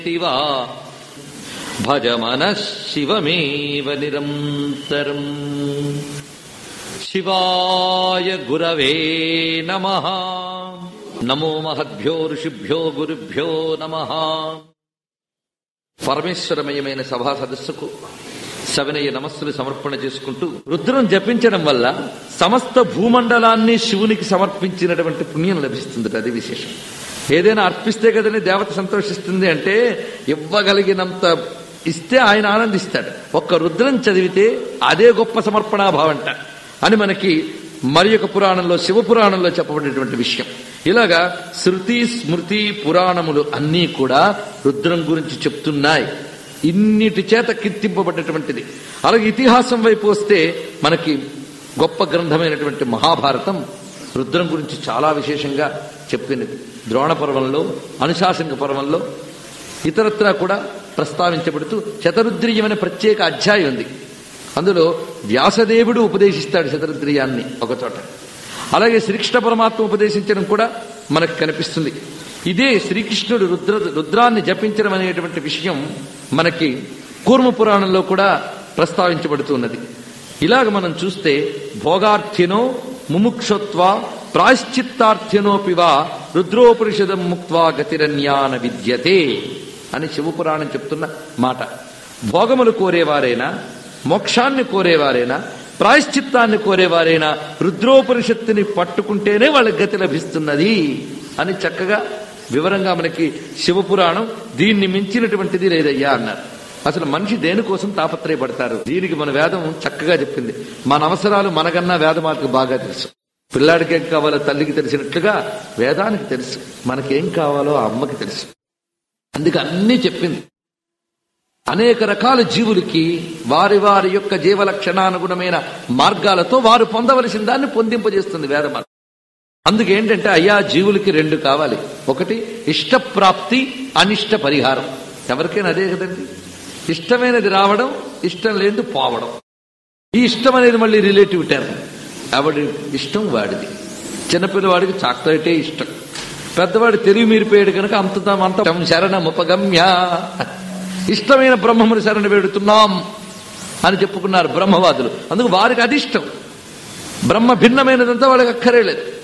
శివా భజ మన శివమేవ నిరంతరం శివాయ గురవే నమ నమో మహద్భ్యో ఋషిభ్యో గురుభ్యో నమ పరమేశ్వరమయమైన సభా సదస్సుకు సవినయ నమస్సులు సమర్పణ చేసుకుంటూ రుద్రం జపించడం వల్ల సమస్త భూమండలాన్ని శివునికి సమర్పించినటువంటి పుణ్యం లభిస్తుంది అది విశేషం ఏదైనా అర్పిస్తే కదని దేవత సంతోషిస్తుంది అంటే ఇవ్వగలిగినంత ఇస్తే ఆయన ఆనందిస్తాడు ఒక్క రుద్రం చదివితే అదే గొప్ప సమర్పణాభావంట అని మనకి మరి ఒక పురాణంలో శివ పురాణంలో చెప్పబడినటువంటి విషయం ఇలాగా శృతి స్మృతి పురాణములు అన్నీ కూడా రుద్రం గురించి చెప్తున్నాయి ఇన్నిటి చేత కీర్తింపబడినటువంటిది అలాగే ఇతిహాసం వైపు వస్తే మనకి గొప్ప గ్రంథమైనటువంటి మహాభారతం రుద్రం గురించి చాలా విశేషంగా చెప్పినది ద్రోణ పర్వంలో అనుశాసనిక పర్వంలో ఇతరత్రా కూడా ప్రస్తావించబడుతూ శతరుద్రీయం అనే ప్రత్యేక అధ్యాయం ఉంది అందులో వ్యాసదేవుడు ఉపదేశిస్తాడు శతరుద్రీయాన్ని ఒకచోట అలాగే శ్రీకృష్ణ పరమాత్మ ఉపదేశించడం కూడా మనకు కనిపిస్తుంది ఇదే శ్రీకృష్ణుడు రుద్ర రుద్రాన్ని జపించడం అనేటువంటి విషయం మనకి కూర్మ పురాణంలో కూడా ప్రస్తావించబడుతున్నది ఇలాగ మనం చూస్తే భోగార్థినో ముముక్షత్వ ప్రాశ్చిత్తార్థినోపివా రుద్రోపనిషదం ముక్వా గతిరన్యాన విద్యతే అని శివపురాణం చెప్తున్న మాట భోగములు కోరేవారైనా మోక్షాన్ని కోరేవారైనా ప్రాయశ్చిత్తాన్ని కోరేవారైనా రుద్రోపనిషత్తుని పట్టుకుంటేనే వాళ్ళకి గతి లభిస్తున్నది అని చక్కగా వివరంగా మనకి శివపురాణం దీన్ని మించినటువంటిది లేదయ్యా అన్నారు అసలు మనిషి దేనికోసం తాపత్రయపడతారు దీనికి మన వేదం చక్కగా చెప్పింది మన అవసరాలు మనకన్నా వేదమాతకు బాగా తెలుసు పిల్లాడికి ఏం కావాలో తల్లికి తెలిసినట్లుగా వేదానికి తెలుసు మనకేం కావాలో ఆ అమ్మకి తెలుసు అందుకే అన్నీ చెప్పింది అనేక రకాల జీవులకి వారి వారి యొక్క జీవలక్షణానుగుణమైన మార్గాలతో వారు పొందవలసిన దాన్ని పొందింపజేస్తుంది వేదమాత అందుకేంటంటే అయ్యా జీవులకి రెండు కావాలి ఒకటి ఇష్టప్రాప్తి అనిష్ట పరిహారం ఎవరికైనా అదే కదండి ఇష్టమైనది రావడం ఇష్టం లేదు పోవడం ఈ ఇష్టం అనేది మళ్ళీ రిలేటివ్ టర్మ్ ఎవడి ఇష్టం వాడిది చిన్నపిల్లవాడికి చాక్లెటే ఇష్టం పెద్దవాడు తెలివి మీరిపోయాడు కనుక అంతదాం అంత శరణముపగమ్య ఇష్టమైన బ్రహ్మముని శరణ వేడుతున్నాం అని చెప్పుకున్నారు బ్రహ్మవాదులు అందుకు వారికి అది ఇష్టం బ్రహ్మ భిన్నమైనదంతా వాళ్ళకి అక్కరేలేదు